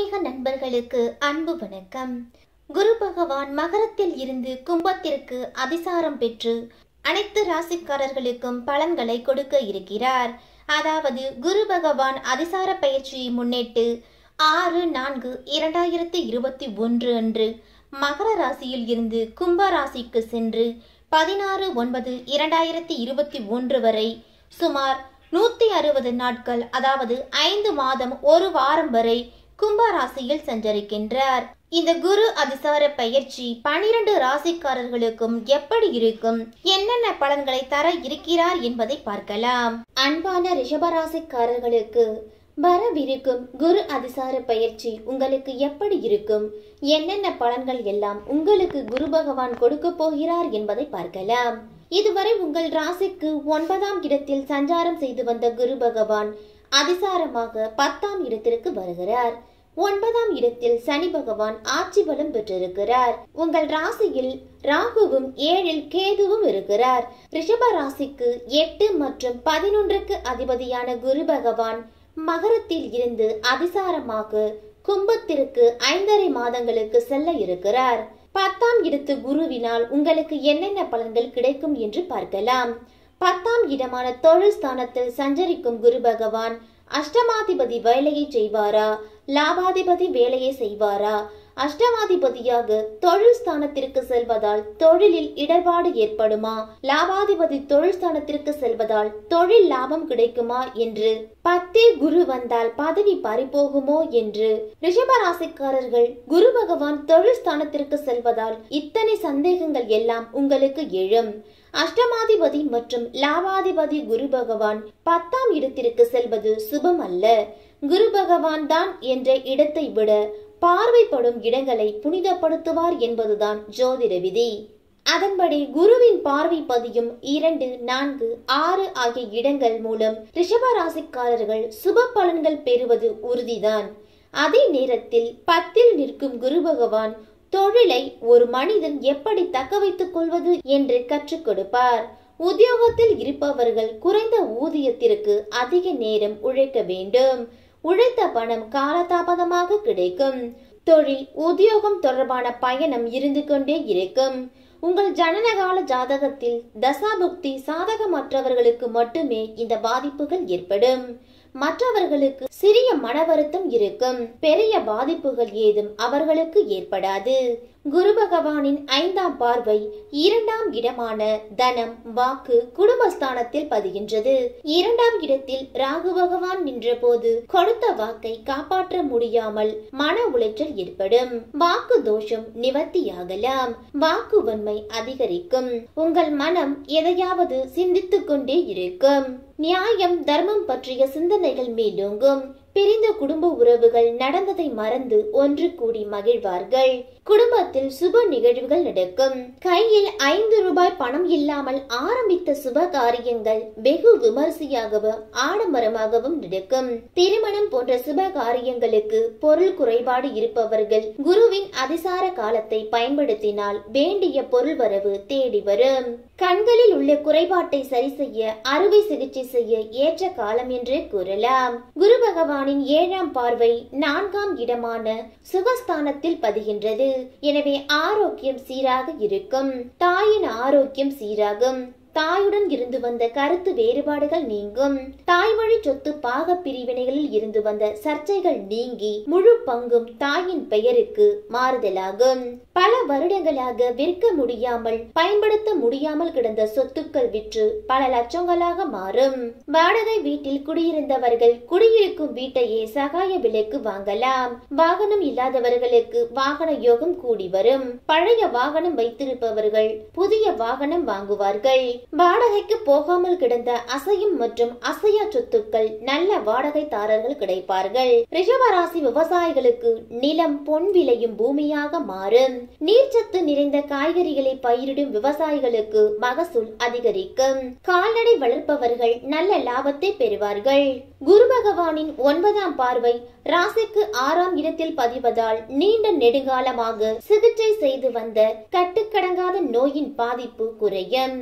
ஆன்மீக நண்பர்களுக்கு அன்பு வணக்கம் குரு பகவான் மகரத்தில் இருந்து கும்பத்திற்கு அதிசாரம் பெற்று அனைத்து ராசிக்காரர்களுக்கும் பலன்களை கொடுக்க இருக்கிறார் அதாவது குரு பகவான் அதிசார பயிற்சியை முன்னிட்டு ஆறு நான்கு இரண்டாயிரத்தி இருபத்தி ஒன்று அன்று மகர ராசியில் இருந்து கும்ப ராசிக்கு சென்று பதினாறு ஒன்பது இரண்டாயிரத்தி இருபத்தி ஒன்று வரை சுமார் நூத்தி அறுபது நாட்கள் அதாவது ஐந்து மாதம் ஒரு வாரம் வரை கும்ப ராசியில் சஞ்சரிக்கின்றார் இந்த குரு அதிசார பயிற்சி பனிரெண்டு ராசிக்காரர்களுக்கும் எப்படி இருக்கும் என்னென்ன பலன்களை தர இருக்கிறார் என்பதை பார்க்கலாம் அன்பான ரிஷபராசிக்காரர்களுக்கு வரவிருக்கும் குரு அதிசார பயிற்சி உங்களுக்கு எப்படி இருக்கும் என்னென்ன பலன்கள் எல்லாம் உங்களுக்கு குரு பகவான் கொடுக்க போகிறார் என்பதை பார்க்கலாம் இதுவரை உங்கள் ராசிக்கு ஒன்பதாம் இடத்தில் சஞ்சாரம் செய்து வந்த குரு பகவான் அதிசாரமாக பத்தாம் இடத்திற்கு வருகிறார் ஒன்பதாம் இடத்தில் சனி பகவான் ஆட்சி பலம் பெற்றிருக்கிறார் உங்கள் ராசியில் ராகுவும் ஏழில் கேதுவும் இருக்கிறார் ரிஷப ராசிக்கு எட்டு மற்றும் பதினொன்றுக்கு அதிபதியான குரு பகவான் மகரத்தில் இருந்து அதிசாரமாக கும்பத்திற்கு ஐந்தரை மாதங்களுக்கு செல்ல இருக்கிறார் பத்தாம் இடத்து குருவினால் உங்களுக்கு என்னென்ன பலன்கள் கிடைக்கும் என்று பார்க்கலாம் பத்தாம் இடமான தொழில் ஸ்தானத்தில் சஞ்சரிக்கும் குரு பகவான் அஷ்டமாதிபதி வேலையை செய்வாரா லாபாதிபதி வேலையை செய்வாரா அஷ்டமாதிபதியாக தொழில் ஸ்தானத்திற்கு செல்வதால் தொழிலில் இடர்பாடு ஏற்படுமா லாபாதிபதி தொழில் ஸ்தானத்திற்கு செல்வதால் தொழில் லாபம் கிடைக்குமா என்று பத்தில் குரு வந்தால் பதவி பறிபோகுமோ என்று ரிஷபராசிக்காரர்கள் குரு பகவான் தொழில் ஸ்தானத்திற்கு செல்வதால் இத்தனை சந்தேகங்கள் எல்லாம் உங்களுக்கு எழும் அஷ்டமாதிபதி மற்றும் லாபாதிபதி குரு பகவான் பத்தாம் இடத்திற்கு செல்வது சுபம் அல்ல குரு பகவான் தான் என்ற இடத்தை விட பார்வைப்படும் இடங்களை புனிதப்படுத்துவார் என்பதுதான் ஜோதிட விதி அதன்படி குருவின் பார்வை பதியும் இரண்டு நான்கு ஆறு ஆகிய இடங்கள் மூலம் ரிஷப ராசிக்காரர்கள் சுப பலன்கள் பெறுவது உறுதிதான் அதே நேரத்தில் பத்தில் நிற்கும் குரு பகவான் தொழிலை ஒரு மனிதன் எப்படி தக்க வைத்துக் கொள்வது என்று கற்றுக் கொடுப்பார் உத்தியோகத்தில் இருப்பவர்கள் குறைந்த ஊதியத்திற்கு அதிக நேரம் உழைக்க வேண்டும் உழைத்த பணம் காலதாமதமாக கிடைக்கும் தொழில் உத்தியோகம் தொடர்பான பயணம் இருந்து கொண்டே இருக்கும் உங்கள் ஜனனகால ஜாதகத்தில் தசாபுக்தி சாதகமற்றவர்களுக்கு மட்டுமே இந்த பாதிப்புகள் ஏற்படும் மற்றவர்களுக்கு சிறிய மன வருத்தம் இருக்கும் பெரிய பாதிப்புகள் ஏதும் அவர்களுக்கு ஏற்படாது குரு பகவானின் ஐந்தாம் பார்வை இரண்டாம் இடமான தனம் வாக்கு குடும்பஸ்தானத்தில் பதிகின்றது இரண்டாம் இடத்தில் ராகு பகவான் நின்றபோது கொடுத்த வாக்கை காப்பாற்ற முடியாமல் மன உளைச்சல் ஏற்படும் வாக்கு தோஷம் நிவர்த்தியாகலாம் வாக்கு வன்மை அதிகரிக்கும் உங்கள் மனம் எதையாவது சிந்தித்துக் கொண்டே இருக்கும் நியாயம் தர்மம் பற்றிய சிந்தனைகள் மேலோங்கும் பிரிந்த குடும்ப உறவுகள் நடந்ததை மறந்து ஒன்று கூடி மகிழ்வார்கள் குடும்பத்தில் சுப நிகழ்வுகள் நடக்கும் கையில் ஐந்து ரூபாய் பணம் இல்லாமல் ஆரம்பித்த சுப காரியங்கள் வெகு விமரிசையாகவும் ஆடம்பரமாகவும் நடக்கும் திருமணம் போன்ற சுப காரியங்களுக்கு பொருள் குறைபாடு இருப்பவர்கள் குருவின் அதிசார காலத்தை பயன்படுத்தினால் வேண்டிய பொருள் வரவு தேடி வரும் கண்களில் உள்ள குறைபாட்டை சரி செய்ய அறுவை சிகிச்சை செய்ய ஏற்ற காலம் என்றே கூறலாம் குரு பகவானின் ஏழாம் பார்வை நான்காம் இடமான சுகஸ்தானத்தில் பதிகின்றது எனவே ஆரோக்கியம் சீராக இருக்கும் தாயின் ஆரோக்கியம் சீராகும் தாயுடன் இருந்து வந்த கருத்து வேறுபாடுகள் நீங்கும் தாய்மொழி சொத்து பாக பிரிவினைகளில் இருந்து வந்த சர்ச்சைகள் நீங்கி முழு பங்கும் தாயின் பெயருக்கு மாறுதலாகும் பல வருடங்களாக விற்க முடியாமல் பயன்படுத்த முடியாமல் கிடந்த சொத்துக்கள் விற்று பல லட்சங்களாக மாறும் வாடகை வீட்டில் குடியிருந்தவர்கள் குடியிருக்கும் வீட்டையே சகாய விலைக்கு வாங்கலாம் வாகனம் இல்லாதவர்களுக்கு வாகன யோகம் கூடி வரும் பழைய வாகனம் வைத்திருப்பவர்கள் புதிய வாகனம் வாங்குவார்கள் வாடகைக்கு போகாமல் கிடந்த அசையும் மற்றும் அசையா சொத்துக்கள் நல்ல வாடகைதாரர்கள் கிடைப்பார்கள் ரிஷபராசி விவசாயிகளுக்கு நிலம் பொன் விளையும் பூமியாக மாறும் நீர்ச்சத்து நிறைந்த காய்கறிகளை பயிரிடும் விவசாயிகளுக்கு மகசூல் அதிகரிக்கும் கால்நடை வளர்ப்பவர்கள் நல்ல லாபத்தை பெறுவார்கள் குரு பகவானின் ஒன்பதாம் பார்வை ராசிக்கு ஆறாம் இடத்தில் பதிவதால் நீண்ட நெடுங்காலமாக சிகிச்சை செய்து வந்த கட்டுக்கடங்காத நோயின் பாதிப்பு குறையும் உங்கள்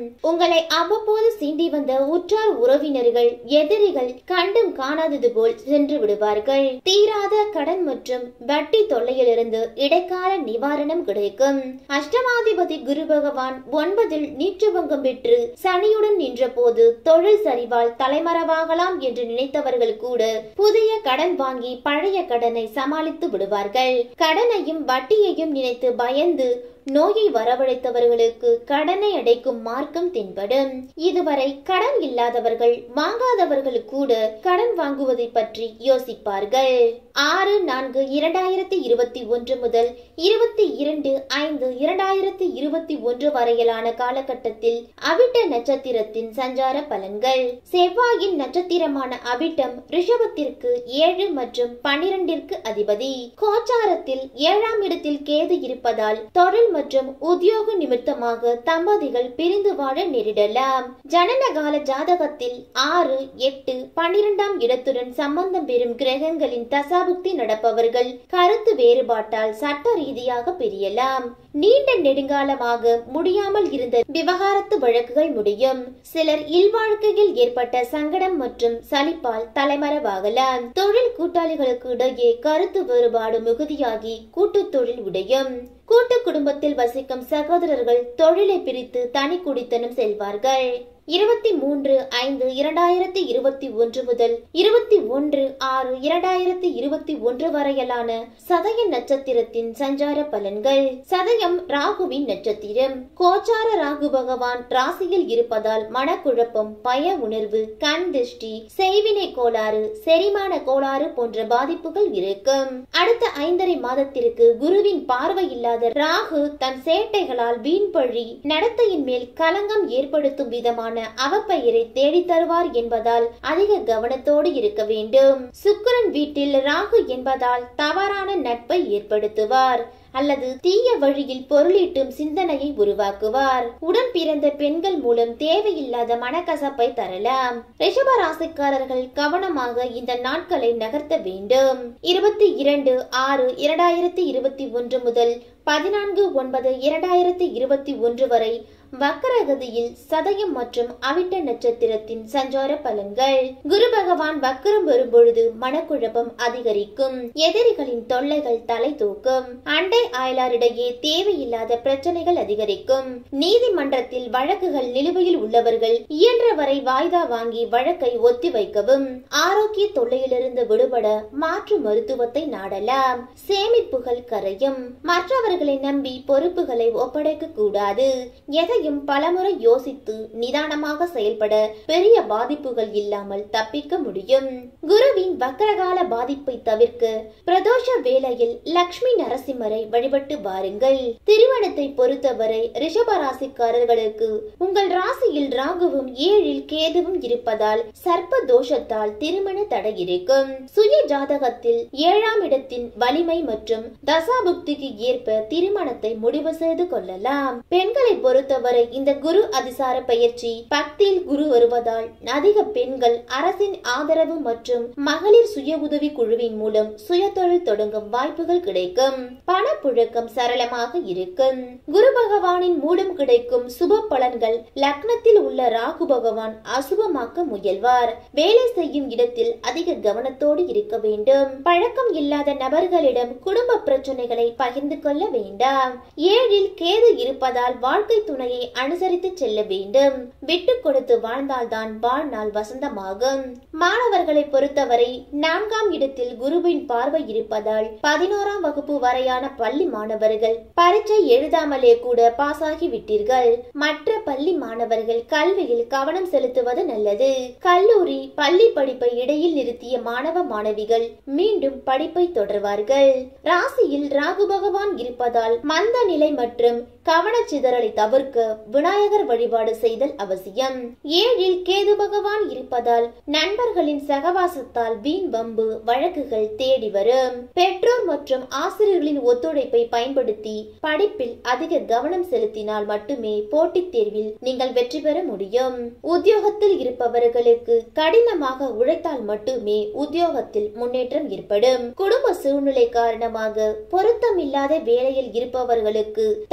உங்களை அவ்வப்போது சீண்டி வந்த உற்றார் உறவினர்கள் எதிரிகள் கண்டும் காணாதது போல் சென்று விடுவார்கள் தீராத கடன் மற்றும் வட்டி தொல்லையிலிருந்து இடைக்கால நிவாரணம் கிடைக்கும் அஷ்டமாதிபதி குரு பகவான் ஒன்பதில் நீச்சபங்கம் பெற்று சனியுடன் நின்ற போது தொழில் சரிவால் தலைமறைவாகலாம் என்று நினைத்தவர்கள் கூட புதிய கடன் வாங்கி பழைய கடனை சமாளித்து விடுவார்கள் கடனையும் வட்டியையும் நினைத்து பயந்து நோயை வரவழைத்தவர்களுக்கு கடனை அடைக்கும் மார்க்கம் தென்படும் இதுவரை கடன் இல்லாதவர்கள் வாங்காதவர்கள் கூட கடன் வாங்குவதை பற்றி யோசிப்பார்கள் ஆறு நான்கு இரண்டாயிரத்தி இருபத்தி ஒன்று முதல் இருபத்தி இரண்டு ஐந்து இரண்டாயிரத்தி இருபத்தி ஒன்று வரையிலான காலகட்டத்தில் அவிட்ட நட்சத்திரத்தின் சஞ்சார பலன்கள் செவ்வாயின் நட்சத்திரமான அவிட்டம் ரிஷபத்திற்கு ஏழு மற்றும் பன்னிரண்டிற்கு அதிபதி கோச்சாரத்தில் ஏழாம் இடத்தில் கேது இருப்பதால் தொழில் மற்றும் உத்தியோக நிமித்தமாக தம்பதிகள் பிரிந்து வாழ நேரிடலாம் ஜனன கால ஜாதகத்தில் ஆறு எட்டு பன்னிரெண்டாம் இடத்துடன் சம்பந்தம் பெறும் கிரகங்களின் தசாபுக்தி நடப்பவர்கள் கருத்து வேறுபாட்டால் சட்ட ரீதியாக பிரியலாம் நீண்ட நெடுங்காலமாக முடியாமல் இருந்த விவகாரத்து வழக்குகள் முடியும் சிலர் இல்வாழ்க்கையில் ஏற்பட்ட சங்கடம் மற்றும் சலிப்பால் தலைமறைவாகலாம் தொழில் கூட்டாளிகளுக்கு இடையே கருத்து வேறுபாடு மிகுதியாகி கூட்டு தொழில் உடையும் கூட்டு குடும்பத்தில் வசிக்கும் சகோதரர்கள் தொழிலை பிரித்து தனி குடித்தனம் செல்வார்கள் இருபத்தி மூன்று ஐந்து இரண்டாயிரத்தி இருபத்தி ஒன்று முதல் இருபத்தி ஒன்று ஆறு இரண்டாயிரத்தி இருபத்தி ஒன்று வரையிலான சதய நட்சத்திரத்தின் சஞ்சார பலன்கள் சதயம் ராகுவின் நட்சத்திரம் கோச்சார ராகு பகவான் ராசியில் இருப்பதால் மனக்குழப்பம் பய உணர்வு கண் திருஷ்டி செய்வினை கோளாறு செரிமான கோளாறு போன்ற பாதிப்புகள் இருக்கும் அடுத்த ஐந்தரை மாதத்திற்கு குருவின் பார்வை இல்லாத ராகு தன் சேட்டைகளால் வீண்பழி நடத்தையின் மேல் களங்கம் ஏற்படுத்தும் விதமான அவப்பெயரை தேடி தருவார் என்பதால் அதிக கவனத்தோடு இருக்க வேண்டும் சுக்கிரன் வீட்டில் ராகு என்பதால் தவறான நட்பை ஏற்படுத்துவார் அல்லது தீய வழியில் பொருளீட்டும் சிந்தனையை உருவாக்குவார் உடன் பிறந்த பெண்கள் மூலம் தேவையில்லாத மனக்கசப்பை தரலாம் ரிஷப ராசிக்காரர்கள் கவனமாக இந்த நாட்களை நகர்த்த வேண்டும் இருபத்தி இரண்டு ஆறு இரண்டாயிரத்தி இருபத்தி ஒன்று முதல் பதினான்கு ஒன்பது இரண்டாயிரத்தி இருபத்தி ஒன்று வரை வக்கரகதியில் சதயம் மற்றும் அவிட்ட நட்சத்திரத்தின் சஞ்சார பலன்கள் குரு பகவான் வக்கரம் வரும்பொழுது மனக்குழப்பம் அதிகரிக்கும் எதிரிகளின் தொல்லைகள் தலை தூக்கும் அண்டை அயலாரிடையே தேவையில்லாத பிரச்சனைகள் அதிகரிக்கும் நீதிமன்றத்தில் வழக்குகள் நிலுவையில் உள்ளவர்கள் இயன்றவரை வாய்தா வாங்கி வழக்கை ஒத்தி வைக்கவும் ஆரோக்கிய தொல்லையிலிருந்து விடுபட மாற்று மருத்துவத்தை நாடலாம் சேமிப்புகள் கரையும் மற்றவர்களை நம்பி பொறுப்புகளை ஒப்படைக்க கூடாது எதையும் பலமுறை யோசித்து நிதானமாக செயல்பட பெரிய பாதிப்புகள் இல்லாமல் தப்பிக்க முடியும் குருவின் வக்கரகால பாதிப்பை தவிர்க்க பிரதோஷ வேளையில் லக்ஷ்மி நரசிம்மரை வழிபட்டு வாருங்கள் திருமணத்தை பொறுத்தவரை ரிஷப ராசிக்காரர்களுக்கு உங்கள் ராசியில் ராகுவும் ஏழில் கேதுவும் இருப்பதால் சர்ப்ப தோஷத்தால் திருமண தடை இருக்கும் சுய ஜாதகத்தில் ஏழாம் இடத்தின் வலிமை மற்றும் தசாபுக்திக்கு ஏற்ப திருமணத்தை முடிவு செய்து கொள்ளலாம் பெண்களை பொறுத்தவரை இந்த குரு அதிசார பயிற்சி பக்தியில் குரு வருவதால் அதிக பெண்கள் அரசின் ஆதரவு மற்றும் மகளிர் சுய உதவி குழுவின் மூலம் சுய தொழில் தொடங்கும் வாய்ப்புகள் கிடைக்கும் பணப்புழக்கம் சரளமாக இருக்கும் குரு பகவானின் மூலம் கிடைக்கும் சுப பலன்கள் லக்னத்தில் உள்ள ராகு பகவான் அசுபமாக்க முயல்வார் வேலை செய்யும் இடத்தில் அதிக கவனத்தோடு இருக்க வேண்டும் பழக்கம் இல்லாத நபர்களிடம் குடும்ப பிரச்சனைகளை பகிர்ந்து கொள்ள வேண்டாம் ஏழில் கேது இருப்பதால் வாழ்க்கை துணையை அனுசரித்து செல்ல வேண்டும் விட்டு கொடுத்து வாழ்ந்தால்தான் வாழ்நாள் வசந்தமாகும் மாணவர்களை பொறுத்தவரை நான்காம் இடத்தில் குருவின் பார்வை இருப்பதால் பதினோராம் வகுப்பு வரையான பள்ளி மாணவர்கள் பரீட்சை எழுதாமலே கூட பாஸ் ஆகி விட்டீர்கள் மற்ற பள்ளி மாணவர்கள் கல்வியில் கவனம் செலுத்துவது நல்லது கல்லூரி பள்ளி படிப்பை இடையில் நிறுத்திய மாணவ மாணவிகள் மீண்டும் படிப்பை தொடர்வார்கள் ராசியில் ராகு பகவான் இருப்பதால் மந்த நிலை மற்றும் கவனச்சிதறலை தவிர்க்க விநாயகர் வழிபாடு செய்தல் அவசியம் ஏழில் கேது பகவான் இருப்பதால் நண்பர்களின் சகவாசத்தால் வீண் வம்பு வழக்குகள் தேடி வரும் பெற்றோர் மற்றும் ஆசிரியர்களின் ஒத்துழைப்பை பயன்படுத்தி படிப்பில் அதிக கவனம் செலுத்தினால் மட்டுமே போட்டித் தேர்வில் நீங்கள் வெற்றி பெற முடியும் உத்தியோகத்தில் இருப்பவர்களுக்கு கடினமாக உழைத்தால் மட்டுமே உத்தியோகத்தில் முன்னேற்றம் ஏற்படும் குடும்ப சூழ்நிலை காரணமாக பொருத்தமில்லாத வேலையில் இருப்பவர்களுக்கு தகுதிக்கு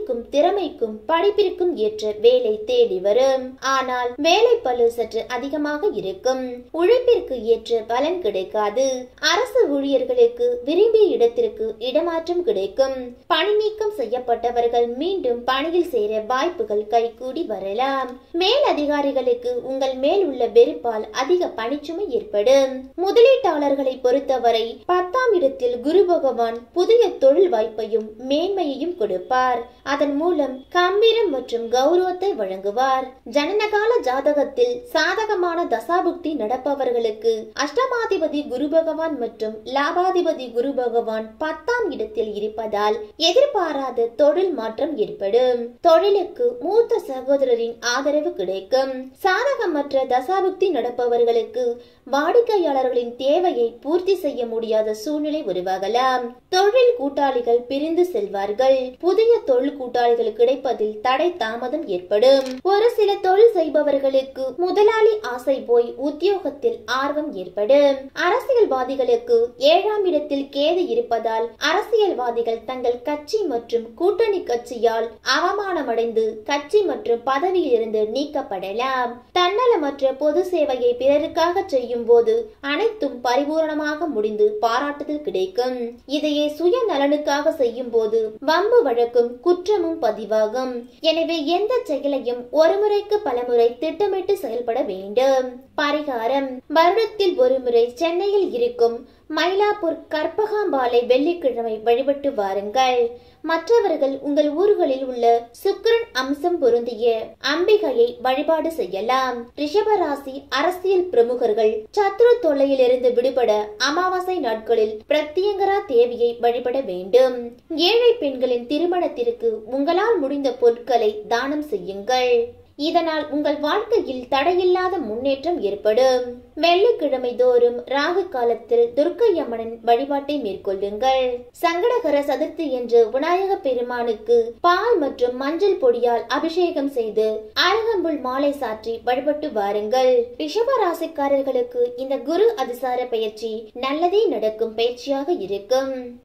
கல்விக்கும் திறமைக்கும் படிப்பிற்கும் ஏற்ற வேலை தேடி வரும் ஆனால் வேலை பளு சற்று அதிகமாக இருக்கும் உழைப்பிற்கு ஏற்ற பலன் கிடைக்காது அரசு ஊழியர்களுக்கு விரும்பிய இடத்திற்கு இடமாற்றம் கிடைக்கும் பணி நீக்கம் செய்யப்பட்டவர்கள் மீண்டும் பணியில் சேர வாய்ப்புகள் கைகூடி வரலாம் மேல் அதிகாரிகளுக்கு உங்கள் மேல் உள்ள வெறுப்பால் அதிக பணிச்சுமை ஏற்படும் முதலீட்டாளர்களை பொறுத்தவரை பத்தாம் இடத்தில் குரு பகவான் புதிய தொழில் வாய்ப்பையும் மேன்மையையும் கொடுப்பார் அதன் மூலம் கம்பீரம் மற்றும் கௌரவத்தை வழங்குவார் ஜனனகால ஜாதகத்தில் சாதகமான தசாபுக்தி நடப்பவர்களுக்கு அஷ்டமாதிபதி குரு பகவான் மற்றும் லாபாதிபதி குரு பகவான் பத்தாம் இடத்தில் இருப்பதால் எதிர்பாராத தொழில் மாற்றம் ஏற்படும் தொழிலுக்கு மூத்த சகோதரரின் ஆதரவு கிடைக்கும் சாதகமற்ற தசாபுக்தி நடப்பவர்களுக்கு வாடிக்கையாளர்களின் தேவையை பூர்த்தி செய்ய முடியாத சூழ்நிலை உருவாகலாம் தொழில் கூட்டாளிகள் பிரிந்து செல்வார்கள் புதிய தொழில் கூட்டாளிகள் கிடைப்பதில் தடை தாமதம் ஏற்படும் ஒரு சில தொழில் செய்பவர்களுக்கு முதலாளி ஆசை போய் உத்தியோகத்தில் ஆர்வம் ஏற்படும் அரசியல்வாதிகளுக்கு ஏழாம் இடத்தில் கேது இருப்பதால் அரசியல்வாதிகள் தங்கள் கட்சி மற்றும் கூட்டணி கட்சியால் அவமானமடைந்து கட்சி மற்றும் பதவியிலிருந்து நீக்கப்படலாம் தன்னலமற்ற பொது சேவையை பிறருக்காக செய்யும் போது அனைத்தும் பரிபூரணமாக முடிந்து பாராட்டுதல் கிடைக்கும் இதையே சுய நலனுக்காக செய்யும் போது வம்பு வழக்கும் குற்றமும் பதிவாகும் எனவே எந்த செயலையும் ஒருமுறைக்கு பலமுறை திட்டமிட்டு செயல்பட வேண்டும் பரிகாரம் வருடத்தில் ஒருமுறை சென்னையில் இருக்கும் மயிலாப்பூர் கற்பகாம்பாலை வெள்ளிக்கிழமை வழிபட்டு வாருங்கள் மற்றவர்கள் உங்கள் ஊர்களில் உள்ள சுக்கிரன் அம்சம் பொருந்திய அம்பிகையை வழிபாடு செய்யலாம் ரிஷபராசி அரசியல் பிரமுகர்கள் சத்ரு தொல்லையிலிருந்து விடுபட அமாவாசை நாட்களில் பிரத்யங்கரா தேவியை வழிபட வேண்டும் ஏழை பெண்களின் திருமணத்திற்கு உங்களால் முடிந்த பொருட்களை தானம் செய்யுங்கள் இதனால் உங்கள் வாழ்க்கையில் தடையில்லாத முன்னேற்றம் ஏற்படும் வெள்ளிக்கிழமை தோறும் ராகு காலத்தில் துர்க்கை அம்மனின் வழிபாட்டை மேற்கொள்ளுங்கள் சங்கடகர சதுர்த்தி என்று விநாயக பெருமானுக்கு பால் மற்றும் மஞ்சள் பொடியால் அபிஷேகம் செய்து அருகம்புல் மாலை சாற்றி வழிபட்டு வாருங்கள் ரிஷப ராசிக்காரர்களுக்கு இந்த குரு அதிசார பயிற்சி நல்லதே நடக்கும் பயிற்சியாக இருக்கும்